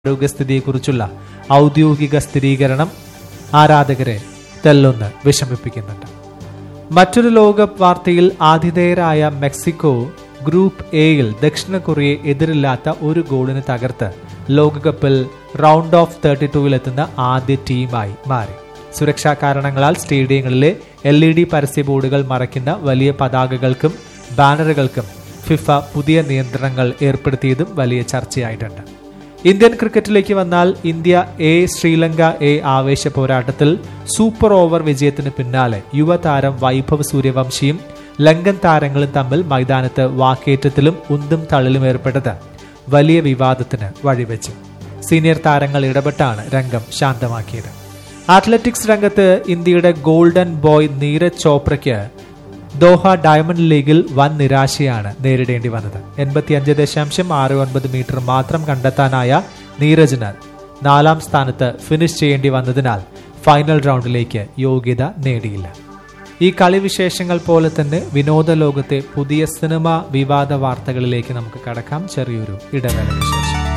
ആരോഗ്യസ്ഥിതിയെക്കുറിച്ചുള്ള ഔദ്യോഗിക സ്ഥിരീകരണം ആരാധകരെ തെല്ലൊന്ന് വിഷമിപ്പിക്കുന്നുണ്ട് മറ്റൊരു ലോകകപ്പ് വാർത്തയിൽ ആതിഥേയരായ മെക്സിക്കോ ഗ്രൂപ്പ് എയിൽ ദക്ഷിണ കൊറിയയെ എതിരില്ലാത്ത ഒരു ഗോളിന് തകർത്ത് ലോകകപ്പിൽ റൗണ്ട് ഓഫ് തേർട്ടി ടൂവിലെത്തുന്ന ആദ്യ ടീമായി മാറി സുരക്ഷാ കാരണങ്ങളാൽ സ്റ്റേഡിയങ്ങളിലെ എൽ ഇ ഡി പരസ്യ ബോർഡുകൾ മറയ്ക്കുന്ന വലിയ പതാകകൾക്കും ബാനറുകൾക്കും ഫിഫ പുതിയ നിയന്ത്രണങ്ങൾ ഏർപ്പെടുത്തിയതും വലിയ ചർച്ചയായിട്ടുണ്ട് ഇന്ത്യൻ ക്രിക്കറ്റിലേക്ക് വന്നാൽ ഇന്ത്യ എ ശ്രീലങ്ക എ ആവേശ പോരാട്ടത്തിൽ സൂപ്പർ ഓവർ വിജയത്തിന് പിന്നാലെ യുവതാരം വൈഭവ് സൂര്യവംശിയും ലങ്കൻ താരങ്ങളും തമ്മിൽ മൈതാനത്ത് വാക്കേറ്റത്തിലും ഉന്തും തള്ളിലും ഏർപ്പെട്ടത് വലിയ വിവാദത്തിന് വഴിവെച്ചു സീനിയർ താരങ്ങൾ ഇടപെട്ടാണ് രംഗം ശാന്തമാക്കിയത് അത്ലറ്റിക്സ് രംഗത്ത് ഇന്ത്യയുടെ ഗോൾഡൻ ബോയ് നീരജ് ചോപ്രയ്ക്ക് ദോഹ ഡയമണ്ട് ലീഗിൽ വൻ നിരാശയാണ് നേരിടേണ്ടി വന്നത് എൺപത്തിയഞ്ച് ദശാംശം ആറ് ഒൻപത് മീറ്റർ മാത്രം കണ്ടെത്താനായ നീരജിന് നാലാം സ്ഥാനത്ത് ഫിനിഷ് ചെയ്യേണ്ടി വന്നതിനാൽ ഫൈനൽ റൗണ്ടിലേക്ക് യോഗ്യത നേടിയില്ല ഈ കളി വിശേഷങ്ങൾ പോലെ തന്നെ വിനോദ ലോകത്തെ പുതിയ സിനിമ വിവാദ വാർത്തകളിലേക്ക് നമുക്ക് കടക്കാം ചെറിയൊരു ഇടവേള വിശേഷം